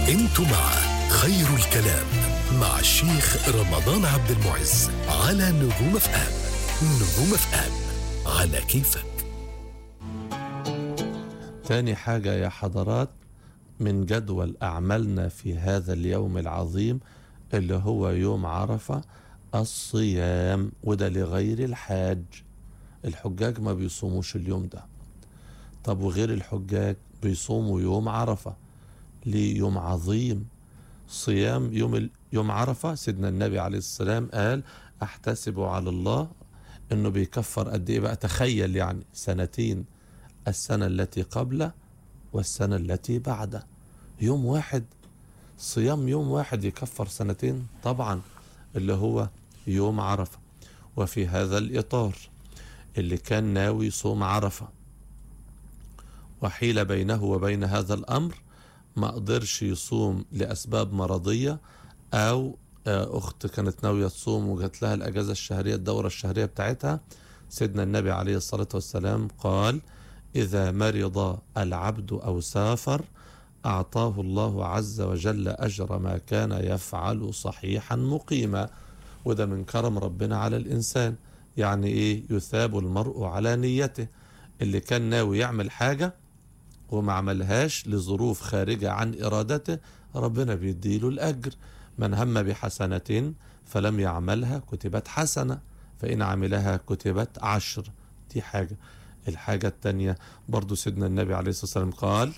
انتوا مع خير الكلام مع الشيخ رمضان عبد المعز على نجوم اف ام نجوم اف ام على كيفك تاني حاجة يا حضرات من جدول أعمالنا في هذا اليوم العظيم اللي هو يوم عرفة الصيام وده لغير الحاج الحجاج ما بيصوموش اليوم ده طب وغير الحجاج بيصوموا يوم عرفة ليه يوم عظيم صيام يوم ال... يوم عرفة سيدنا النبي عليه السلام قال احتسب على الله انه بيكفر قد ايه بقى تخيل يعني سنتين السنة التي قبله والسنة التي بعده يوم واحد صيام يوم واحد يكفر سنتين طبعا اللي هو يوم عرفة وفي هذا الإطار اللي كان ناوي يصوم عرفة وحيل بينه وبين هذا الأمر ما قدرش يصوم لأسباب مرضية أو أخت كانت ناوية تصوم وجات لها الأجازة الشهرية الدورة الشهرية بتاعتها سيدنا النبي عليه الصلاة والسلام قال إذا مرض العبد أو سافر أعطاه الله عز وجل أجر ما كان يفعل صحيحا مقيما وده من كرم ربنا على الإنسان يعني إيه يثاب المرء على نيته اللي كان ناوي يعمل حاجة وما عملهاش لظروف خارجة عن إرادته ربنا بيديله الأجر من هم بحسنة فلم يعملها كتبت حسنة فإن عملها كتبت عشر دي حاجة الحاجة التانية برضو سيدنا النبي عليه الصلاة والسلام قال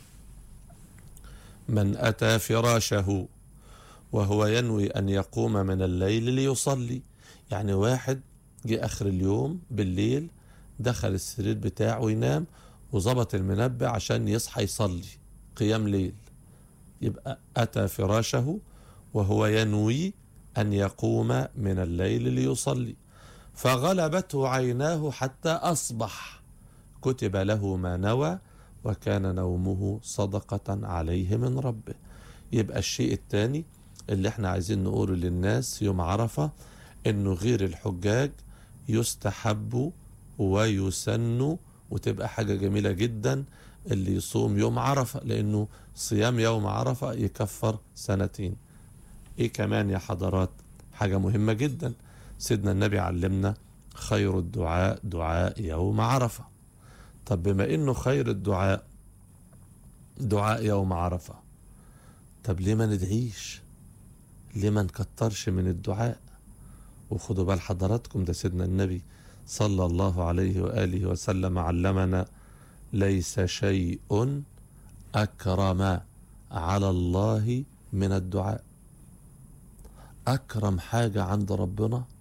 من أتى فراشه وهو ينوي أن يقوم من الليل ليصلي يعني واحد جه آخر اليوم بالليل دخل السرير بتاعه ينام وظبط المنبه عشان يصحى يصلي قيام ليل يبقى أتى فراشه وهو ينوي أن يقوم من الليل ليصلي فغلبته عيناه حتى أصبح كتب له ما نوى وكان نومه صدقة عليه من ربه يبقى الشيء الثاني اللي احنا عايزين نقوله للناس يوم عرفة انه غير الحجاج يستحب ويسن وتبقى حاجة جميلة جدا اللي يصوم يوم عرفة لانه صيام يوم عرفة يكفر سنتين ايه كمان يا حضرات حاجة مهمة جدا سيدنا النبي علمنا خير الدعاء دعاء يوم عرفه طب بما انه خير الدعاء دعاء يوم عرفة طب ليه ما ندعيش ليه ما نكترش من الدعاء وخدوا بال حضراتكم ده سيدنا النبي صلى الله عليه وآله وسلم علمنا ليس شيء أكرم على الله من الدعاء أكرم حاجة عند ربنا